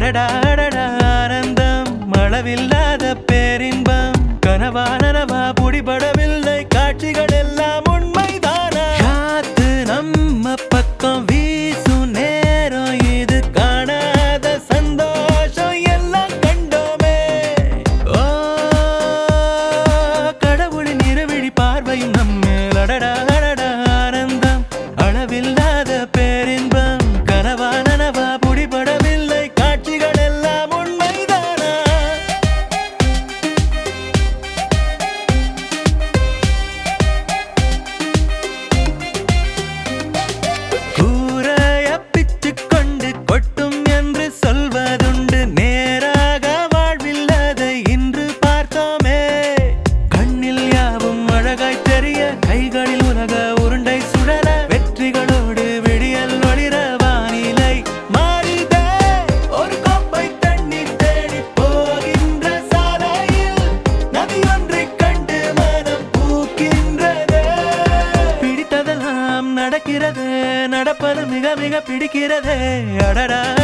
அடடா அடடா ஆனந்தம் அளவில்லாத பேரின்பம் கனவா நனவா புடிபடவில்லை காட்சிகள் எல்லாம் உண்மைதானா காத்து நம்ம பக்கம் வீசும் நேரம் இது காணாத சந்தோஷம் எல்லாம் கண்டோமே ஓ கடவுளின் இருவிழி பார்வையும் நம்மேல் அடடா அடடா ஆனந்தம் அளவில்லாத பேரின்பம் கனவா நனவா புடிபடவில்லை காட்சிகள் எல்லாம் உண்மைதானா கூரைய பிச்சுக் கொண்டு கொட்டும் என்று சொல்வதுண்டு நேராக வாழ்வில் அதை இன்று பார்த்தோமே கண்ணில் யாவும் அழகாய் தெரிய கைகளில் உலக உருண்டை சுழல வெற்றிகளோடு விடியல் ஒளிர வானிலை மாறிதே ஒரு கோப்பை தண்ணீர் தேடி போகின்ற சாலையில் நதியொன்றைக் கண்டு மனம் பூக்கின்றதே பிடித்ததெல்லாம் நடக்கிறது நடப்பது மிக மிக பிடிக்கிறது அடடா